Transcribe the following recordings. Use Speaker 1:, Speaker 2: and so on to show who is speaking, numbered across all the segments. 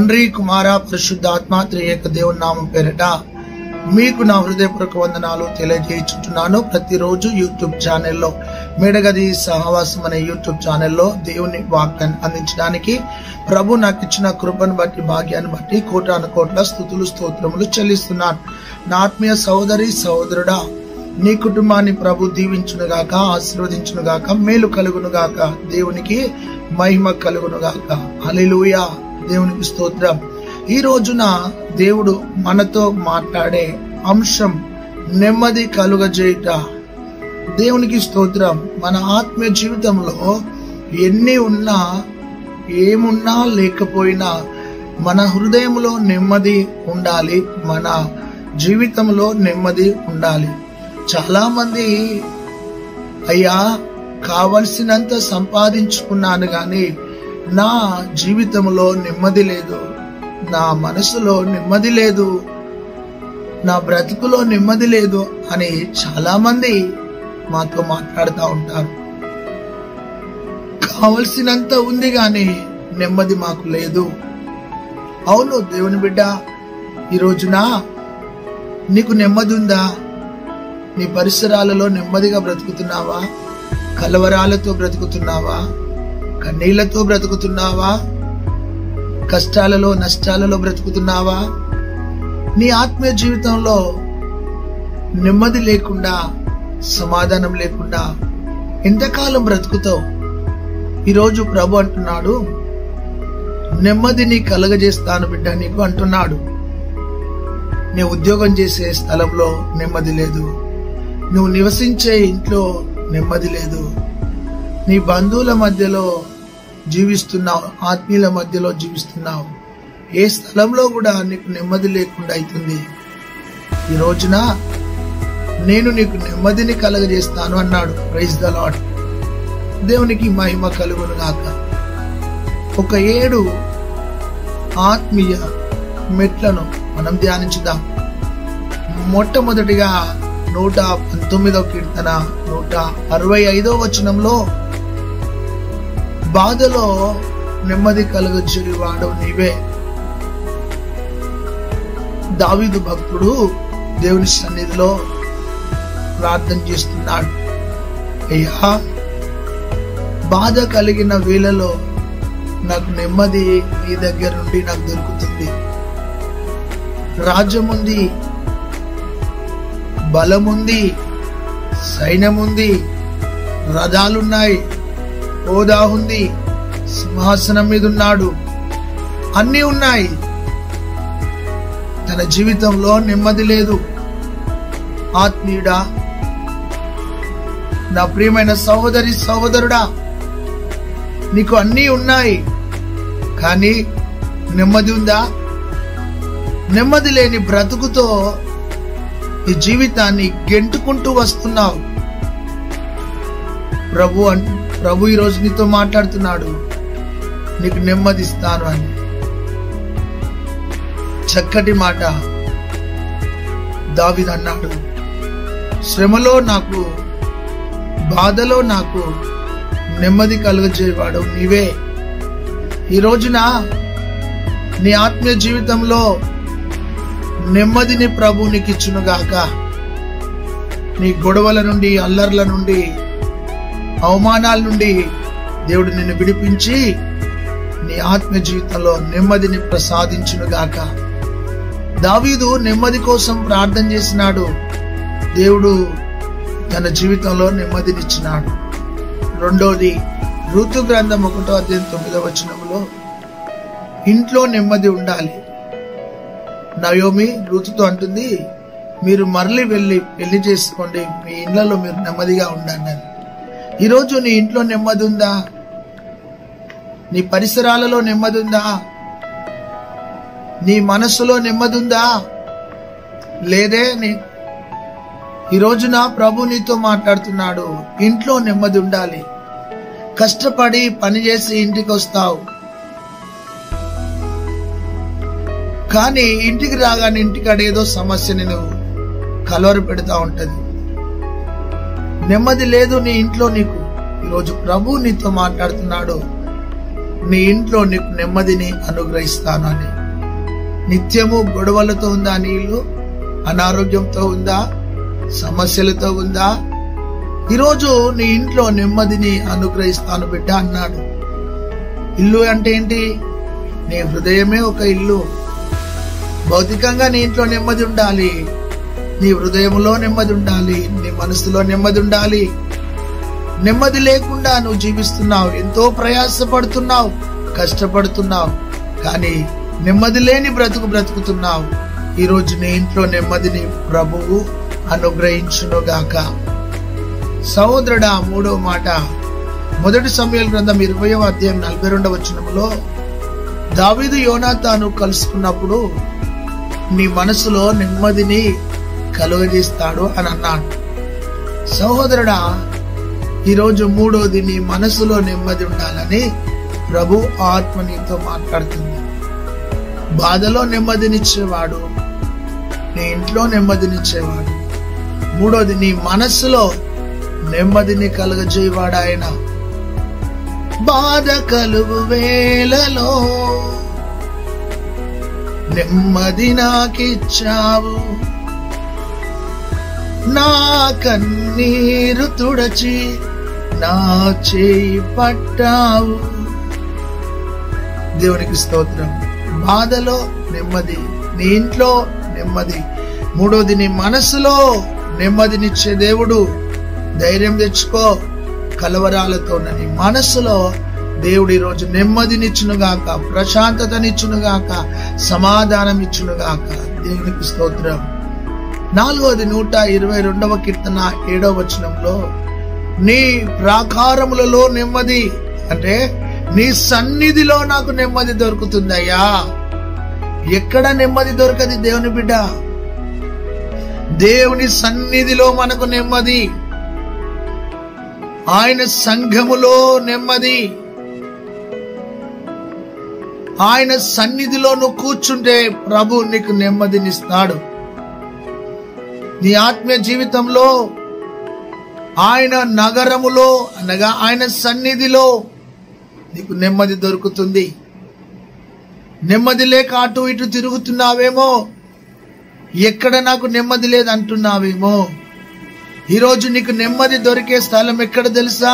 Speaker 1: తండ్రి కుమార పరిశుద్ధాత్మ త్రియేక దేవుని నామం పేరిట మీకు నా హృదయపూర్వక వందనాలు తెలియజేయుచుంటున్నాను ప్రతిరోజు యూట్యూబ్ ఛానల్లో మేడగది సహవాసం అనే యూట్యూబ్ ఛానల్లో దేవుని వాక్యాన్ని అందించడానికి ప్రభు నాకు ఇచ్చిన కృపను బట్టి భాగ్యాన్ని బట్టి కోటాను కోట్ల స్థుతులు స్తోత్రములు చెల్లిస్తున్నాను నా ఆత్మీయ సహోదరి సహోదరుడా నీ కుటుంబాన్ని ప్రభు దీవించునుగాక ఆశీర్వదించునుగాక మేలు కలుగునుగాక దేవునికి మహిమ కలుగునుగాక హల్లెలూయా దేవునికి స్తోత్రం ఈ రోజున దేవుడు మనతో మాట్లాడే అంశం నెమ్మది కలుగజేయుట దేవునికి స్తోత్రం మన ఆత్మీయ జీవితంలో ఎన్ని ఉన్నా ఏమున్నా లేకపోయినా మన హృదయంలో నెమ్మది ఉండాలి మన జీవితంలో నెమ్మది ఉండాలి చాలా మంది అయ్యా కావలసినంత సంపాదించుకున్నాను గాని నా జీవితంలో నెమ్మది లేదు నా మనసులో నెమ్మది లేదు నా బ్రతుకులో నెమ్మది లేదు అని చాలా మంది మాతో మాట్లాడుతూ ఉంటారు కావలసినంత ఉంది గాని నెమ్మది మాకు లేదు అవును దేవుని బిడ్డ ఈ రోజున నీకు నెమ్మది ఉందా నీ పరిసరాలలో నెమ్మదిగా బ్రతుకుతున్నావా కలవరాలతో బ్రతుకుతున్నావా కన్నీళ్లతో బ్రతుకుతున్నావా కష్టాలలో నష్టాలలో బ్రతుకుతున్నావా నీ ఆత్మీయ జీవితంలో నెమ్మది లేకుండా సమాధానం లేకుండా ఎంతకాలం బ్రతుకుతావు ఈరోజు ప్రభు అంటున్నాడు నెమ్మదిని కలగజేస్తాను బిడ్డ నీకు అంటున్నాడు నీ ఉద్యోగం చేసే స్థలంలో నెమ్మది లేదు నువ్వు నివసించే ఇంట్లో నెమ్మది లేదు నీ బంధువుల మధ్యలో జీవిస్తున్నావు ఆత్మీయుల మధ్యలో జీవిస్తున్నావు ఏ స్థలంలో కూడా నీకు నెమ్మది లేకుండా అవుతుంది ఈ రోజున నేను నీకు నెమ్మదిని కలగజేస్తాను అన్నాడు ప్రైజ్ ద లాడ్ దేవునికి మహిమ కలుగును గాక ఒక ఏడు ఆత్మీయ మెట్లను మనం ధ్యానించుదాం మొట్టమొదటిగా నూట పంతొమ్మిదవ కీర్తన నూట అరవై ఐదవ వచనంలో బాధలో నెమ్మది కలుగజేవాడు నీవే దావీదు భక్తుడు దేవుని సన్నిధిలో ప్రార్థన చేస్తున్నాడు అయ్యా బాధ కలిగిన వేళలో నాకు నెమ్మది నీ దగ్గర నుండి నాకు దొరుకుతుంది రాజ్యముంది బలముంది సైన్యముంది రథాలున్నాయి హోదా ఉంది సింహాసనం మీద ఉన్నాడు అన్నీ ఉన్నాయి తన జీవితంలో నెమ్మది లేదు ఆత్మీయుడా నా ప్రియమైన సహోదరి సహోదరుడా నీకు అన్నీ ఉన్నాయి కానీ నెమ్మది ఉందా నెమ్మది లేని బ్రతుకుతో ఈ జీవితాన్ని గెంటుకుంటూ వస్తున్నావు ప్రభు అన్- ప్రభు ఈ రోజు నీతో మాట్లాడుతున్నాడు నీకు నెమ్మదిస్తాను అని చక్కటి మాట దావిద్ అన్నాడు శ్రమలో నాకు బాధలో నాకు నెమ్మది కలుగజేవాడు నీవే ఈ రోజున నీ ఆత్మీయ జీవితంలో నెమ్మదిని ప్రభు నీకు ఇచ్చునుగాక నీ గొడవల నుండి అల్లర్ల నుండి అవమానాల నుండి దేవుడు నిన్ను విడిపించి నీ ఆత్మీయ జీవితంలో నెమ్మదిని ప్రసాదించునుగాక దావీదు నెమ్మది కోసం ప్రార్థన చేసినాడు దేవుడు తన జీవితంలో నెమ్మదినిచ్చినాడు రెండోది ఋతు గ్రంథం ఒకటో అధ్యాయం తొమ్మిదో వచనంలో ఇంట్లో నెమ్మది ఉండాలి నయోమి ఋతుతో అంటుంది మీరు మరలి వెళ్ళి పెళ్లి చేసుకోండి మీ ఇళ్లలో మీరు నెమ్మదిగా ఉండండి అని ఈరోజు నీ ఇంట్లో నెమ్మది ఉందా నీ పరిసరాలలో నెమ్మది ఉందా నీ మనస్సులో నెమ్మది ఉందా లేదే నీ ఈ రోజున ప్రభు నీతో మాట్లాడుతున్నాడు ఇంట్లో నెమ్మది ఉండాలి కష్టపడి పని చేసి ఇంటికి వస్తావు కానీ ఇంటికి రాగానే ఇంటికాడ ఏదో సమస్యని నువ్వు కలవర పెడతా ఉంటది నెమ్మది లేదు నీ ఇంట్లో నీకు ఈరోజు ప్రభు నీతో మాట్లాడుతున్నాడు నీ ఇంట్లో నీకు నెమ్మదిని అనుగ్రహిస్తాను అని నిత్యము గొడవలతో ఉందా నీ ఇల్లు అనారోగ్యంతో ఉందా సమస్యలతో ఉందా ఈరోజు నీ ఇంట్లో నెమ్మదిని అనుగ్రహిస్తాను బిడ్డ అన్నాడు ఇల్లు అంటే ఏంటి నీ హృదయమే ఒక ఇల్లు భౌతికంగా నీ ఇంట్లో నెమ్మది ఉండాలి నీ హృదయంలో నెమ్మది ఉండాలి నీ మనసులో నెమ్మది ఉండాలి నెమ్మది లేకుండా నువ్వు జీవిస్తున్నావు ఎంతో ప్రయాసపడుతున్నావు కష్టపడుతున్నావు కానీ నెమ్మది లేని బ్రతుకు బ్రతుకుతున్నావు ఈరోజు నీ ఇంట్లో నెమ్మదిని ప్రభువు అనుగ్రహించునుగాక సహోదరుడా మూడో మాట మొదటి సమయాల గ్రంథం ఇరవయో అధ్యాయం నలభై రెండవ వచనంలో దావీదు యోనాతాను కలుసుకున్నప్పుడు నీ మనసులో నెమ్మదిని కలుగజేస్తాడు అని అన్నాడు సహోదరుడా ఈరోజు మూడోది నీ మనసులో నెమ్మది ఉండాలని ప్రభు ఆత్మ నీతో మాట్లాడుతుంది బాధలో నెమ్మదినిచ్చేవాడు నీ ఇంట్లో నెమ్మదినిచ్చేవాడు మూడోది నీ మనస్సులో నెమ్మదిని కలుగజేయవాడు ఆయన బాధ కలుగు వేలలో నెమ్మది నాకిచ్చావు నా కన్నీరు తుడచి నా చేయి పట్టావు దేవునికి స్తోత్రం బాధలో నెమ్మది నీ ఇంట్లో నెమ్మది మూడోది నీ మనసులో నెమ్మదినిచ్చే దేవుడు ధైర్యం తెచ్చుకో కలవరాలతో నీ మనసులో దేవుడు ఈరోజు నెమ్మదినిచ్చునుగాక ప్రశాంతతనిచ్చునుగాక సమాధానం ఇచ్చునుగాక దేవునికి స్తోత్రం నాలుగోది నూట ఇరవై రెండవ కీర్తన ఏడవ వచనంలో నీ ప్రాకారములలో నెమ్మది అంటే నీ సన్నిధిలో నాకు నెమ్మది దొరుకుతుందయ్యా ఎక్కడ నెమ్మది దొరకది దేవుని బిడ్డ దేవుని సన్నిధిలో మనకు నెమ్మది ఆయన సంఘములో నెమ్మది ఆయన సన్నిధిలో నువ్వు కూర్చుంటే ప్రభు నీకు నెమ్మదినిస్తాడు నీ ఆత్మీయ జీవితంలో ఆయన నగరములో అనగా ఆయన సన్నిధిలో నీకు నెమ్మది దొరుకుతుంది నెమ్మది లేక అటు ఇటు తిరుగుతున్నావేమో ఎక్కడ నాకు నెమ్మది లేదు అంటున్నావేమో ఈరోజు నీకు నెమ్మది దొరికే స్థలం ఎక్కడ తెలుసా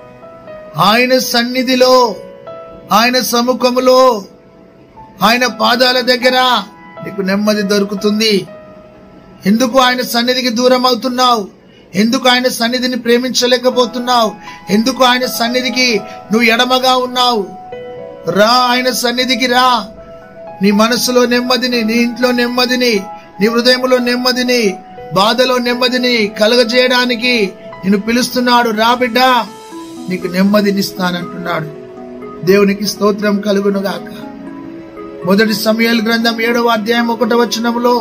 Speaker 1: ఆయన సన్నిధిలో ఆయన సముఖములో ఆయన పాదాల దగ్గర నీకు నెమ్మది దొరుకుతుంది ఎందుకు ఆయన సన్నిధికి దూరం అవుతున్నావు ఎందుకు ఆయన సన్నిధిని ప్రేమించలేకపోతున్నావు ఎందుకు ఆయన సన్నిధికి నువ్వు ఎడమగా ఉన్నావు రా ఆయన సన్నిధికి రా నీ మనసులో నెమ్మదిని నీ ఇంట్లో నెమ్మదిని నీ హృదయంలో నెమ్మదిని బాధలో నెమ్మదిని కలగజేయడానికి నేను పిలుస్తున్నాడు రా బిడ్డ నీకు నెమ్మదినిస్తానంటున్నాడు దేవునికి స్తోత్రం కలుగునుగాక మొదటి సమయాల గ్రంథం ఏడవ అధ్యాయం ఒకటవ వచనంలో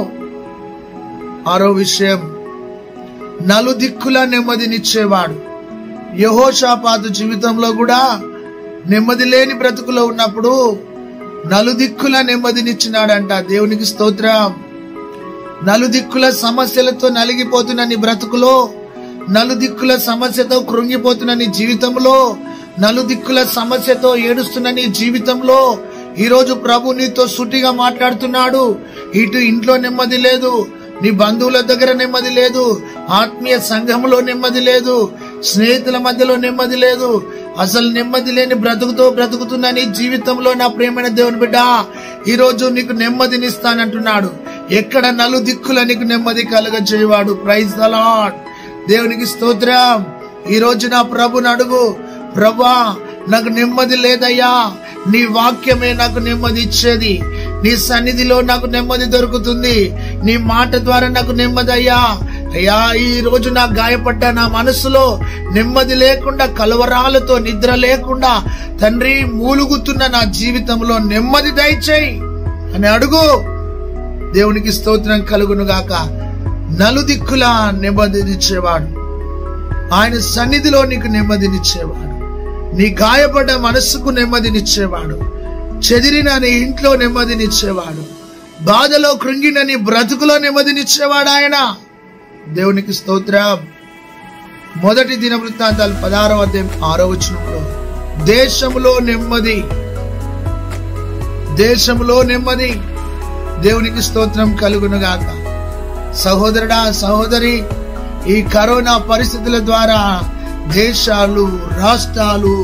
Speaker 1: ఆరో విషయం నలుదిక్కుల నెమ్మదినిచ్చేవాడు యహోషాపాతు జీవితంలో కూడా నెమ్మది లేని బ్రతుకులో ఉన్నప్పుడు నలుదిక్కుల నెమ్మదినిచ్చినాడంట దేవునికి స్తోత్రం నలుదిక్కుల సమస్యలతో నలిగిపోతున్న నీ బ్రతుకులో నలుదిక్కుల సమస్యతో కృంగిపోతున్న నీ జీవితంలో నలుదిక్కుల సమస్యతో ఏడుస్తున్న నీ జీవితంలో ఈరోజు ప్రభు నీతో సుటిగా మాట్లాడుతున్నాడు ఇటు ఇంట్లో నెమ్మది లేదు నీ బంధువుల దగ్గర నెమ్మది లేదు ఆత్మీయ సంఘంలో నెమ్మది లేదు స్నేహితుల మధ్యలో నెమ్మది లేదు అసలు నెమ్మది లేని బ్రతుకుతో బ్రతుకుతున్న నీ జీవితంలో నా ప్రేమైన దేవుని బిడ్డ ఈ రోజు నీకు నెమ్మదినిస్తానంటున్నాడు ఎక్కడ నలు దిక్కుల నీకు నెమ్మది కలుగ చేయవాడు ప్రైజ్ దలాడ్ దేవునికి స్తోత్రం ఈ రోజు నా ప్రభుని అడుగు ప్రభా నాకు నెమ్మది లేదయ్యా నీ వాక్యమే నాకు నెమ్మది ఇచ్చేది నీ సన్నిధిలో నాకు నెమ్మది దొరుకుతుంది నీ మాట ద్వారా నాకు నెమ్మది అయ్యా అయ్యా ఈ రోజు నా గాయపడ్డ నా మనసులో నెమ్మది లేకుండా కలవరాలతో నిద్ర లేకుండా తండ్రి మూలుగుతున్న నా జీవితంలో నెమ్మది దయచేయి అని అడుగు దేవునికి స్తోత్రం కలుగును గాక నలుదిక్కులా నెమ్మదినిచ్చేవాడు ఆయన సన్నిధిలో నీకు నెమ్మదినిచ్చేవాడు నీ గాయపడ్డ మనస్సుకు నెమ్మదినిచ్చేవాడు చెదిరిన నీ ఇంట్లో నెమ్మదినిచ్చేవాడు బాధలో కృంగిన నీ బ్రతుకులో నెమ్మదినిచ్చేవాడు ఆయన దేవునికి స్తోత్రం మొదటి దిన వృత్తాంతాలు పదహారవ అధ్యాయం ఆరో వచనంలో దేశములో నెమ్మది దేశములో నెమ్మది దేవునికి స్తోత్రం కలుగునుగాక సహోదరుడా సహోదరి ఈ కరోనా పరిస్థితుల ద్వారా దేశాలు రాష్ట్రాలు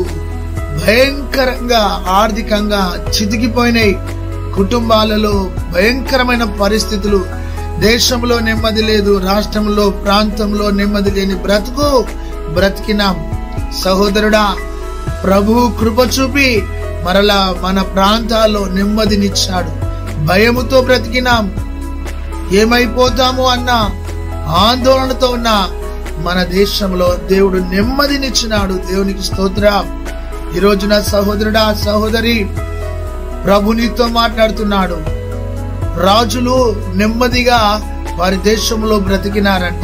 Speaker 1: భయంకరంగా ఆర్థికంగా చితికిపోయినాయి కుటుంబాలలో భయంకరమైన పరిస్థితులు దేశంలో నెమ్మది లేదు రాష్ట్రంలో ప్రాంతంలో నెమ్మది లేని బ్రతుకు బ్రతికినాం సహోదరుడా ప్రభు కృప చూపి మరలా మన ప్రాంతాల్లో నెమ్మదినిచ్చాడు భయముతో బ్రతికినాం ఏమైపోతాము అన్న ఆందోళనతో ఉన్న మన దేశంలో దేవుడు నెమ్మదినిచ్చినాడు దేవునికి స్తోత్ర ఈ రోజున సహోదరుడా సహోదరి ప్రభు నీతో మాట్లాడుతున్నాడు రాజులు నెమ్మదిగా వారి దేశంలో బ్రతికినారంట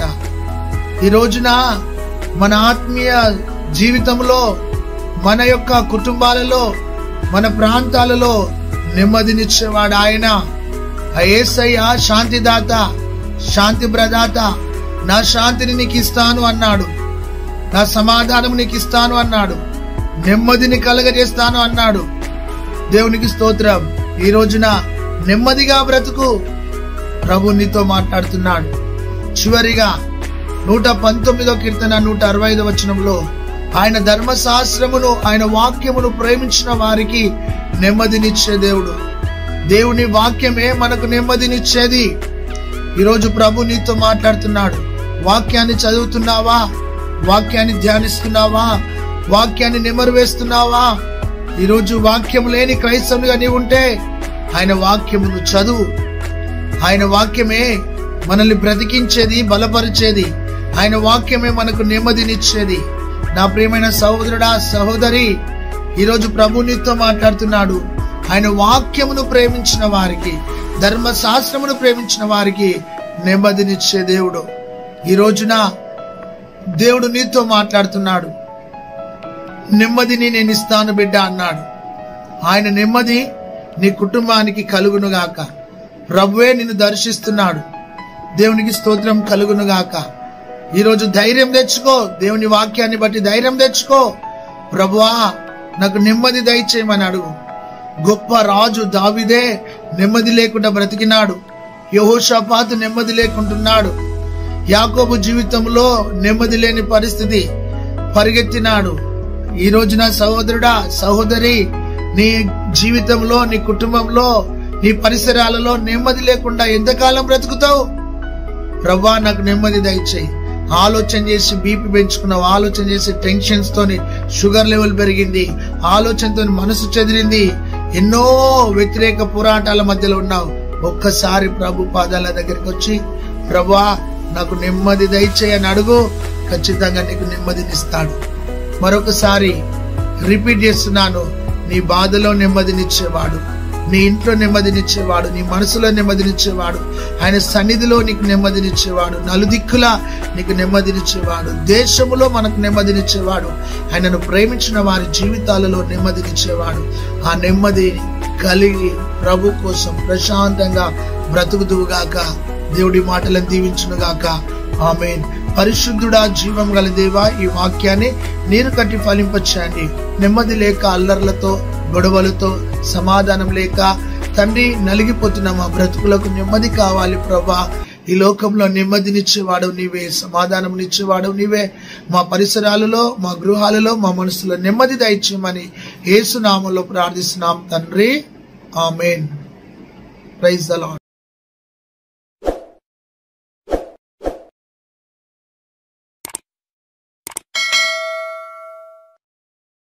Speaker 1: ఈ రోజున మన ఆత్మీయ జీవితంలో మన యొక్క కుటుంబాలలో మన ప్రాంతాలలో నెమ్మదినిచ్చేవాడు ఆయన ఆ యేసయ్య శాంతిదాత శాంతి ప్రదాత నా శాంతిని నీకు ఇస్తాను అన్నాడు నా సమాధానం నీకు ఇస్తాను అన్నాడు నెమ్మదిని కలగజేస్తాను అన్నాడు దేవునికి స్తోత్రం ఈ రోజున నెమ్మదిగా బ్రతుకు ప్రభు నీతో మాట్లాడుతున్నాడు చివరిగా నూట పంతొమ్మిదో కీర్తన నూట అరవై ఐదో వచనంలో ఆయన ధర్మశాస్త్రమును ఆయన వాక్యమును ప్రేమించిన వారికి నెమ్మదినిచ్చే దేవుడు దేవుని వాక్యమే మనకు నెమ్మదినిచ్చేది ఈరోజు ప్రభు నీతో మాట్లాడుతున్నాడు వాక్యాన్ని చదువుతున్నావా వాక్యాన్ని ధ్యానిస్తున్నావా వాక్యాన్ని నెమరు వేస్తున్నావా ఈరోజు వాక్యం లేని క్రైస్తవునిగా నీవు ఉంటే ఆయన వాక్యమును చదువు ఆయన వాక్యమే మనల్ని బ్రతికించేది బలపరిచేది ఆయన వాక్యమే మనకు నెమ్మదినిచ్చేది నా ప్రియమైన సహోదరుడా సహోదరి ఈరోజు ప్రభు నీతో మాట్లాడుతున్నాడు ఆయన వాక్యమును ప్రేమించిన వారికి ధర్మశాస్త్రమును ప్రేమించిన వారికి నెమ్మదినిచ్చే దేవుడు ఈ రోజున దేవుడు నీతో మాట్లాడుతున్నాడు నెమ్మదిని నేను ఇస్తాను బిడ్డ అన్నాడు ఆయన నెమ్మది నీ కుటుంబానికి కలుగునుగాక ప్రభువే నిన్ను దర్శిస్తున్నాడు దేవునికి స్తోత్రం కలుగునుగాక ఈరోజు ధైర్యం తెచ్చుకో దేవుని వాక్యాన్ని బట్టి ధైర్యం తెచ్చుకో ప్రభువా నాకు నెమ్మది దయచేయమని అడుగు గొప్ప రాజు దావిదే నెమ్మది లేకుండా బ్రతికినాడు యహోషాపాతు నెమ్మది లేకుంటున్నాడు యాకోబు జీవితంలో నెమ్మది లేని పరిస్థితి పరిగెత్తినాడు ఈ రోజున సహోదరుడా సహోదరి నీ జీవితంలో నీ కుటుంబంలో నీ పరిసరాలలో నెమ్మది లేకుండా ఎంతకాలం బ్రతుకుతావు ప్రభా నాకు నెమ్మది దయచేయి ఆలోచన చేసి బీపీ పెంచుకున్నావు ఆలోచన చేసి టెన్షన్స్ తోని షుగర్ లెవెల్ పెరిగింది ఆలోచనతో మనసు చెదిరింది ఎన్నో వ్యతిరేక పోరాటాల మధ్యలో ఉన్నావు ఒక్కసారి ప్రభు పాదాల దగ్గరికి వచ్చి ప్రభా నాకు నెమ్మది దయచేయని అడుగు ఖచ్చితంగా నీకు నెమ్మదినిస్తాడు మరొకసారి రిపీట్ చేస్తున్నాను నీ బాధలో నెమ్మదినిచ్చేవాడు నీ ఇంట్లో నెమ్మదినిచ్చేవాడు నీ మనసులో నెమ్మదినిచ్చేవాడు ఆయన సన్నిధిలో నీకు నెమ్మదినిచ్చేవాడు నలుదిక్కులా నీకు నెమ్మదినిచ్చేవాడు దేశములో మనకు నెమ్మదినిచ్చేవాడు ఆయనను ప్రేమించిన వారి జీవితాలలో నెమ్మదినిచ్చేవాడు ఆ నెమ్మది కలిగి ప్రభు కోసం ప్రశాంతంగా బ్రతుకుదువుగాక దేవుడి మాటలను దీవించునుగాక ఆమెన్ పరిశుద్ధుడా జీవం గల దేవా ఈ వాక్యాన్ని నీరు కట్టి ఫలింపచేయండి నెమ్మది లేక అల్లర్లతో గొడవలతో సమాధానం లేక తండ్రి నలిగిపోతున్న మా బ్రతుకులకు నెమ్మది కావాలి ప్రభా ఈ లోకంలో నెమ్మదినిచ్చేవాడు నీవే సమాధానం నీవే మా పరిసరాలలో మా గృహాలలో మా మనసులో నెమ్మది దయచేయమని ఏసునామంలో ప్రార్థిస్తున్నాం తండ్రి ఆమెన్ ప్రైజ్ ద లార్డ్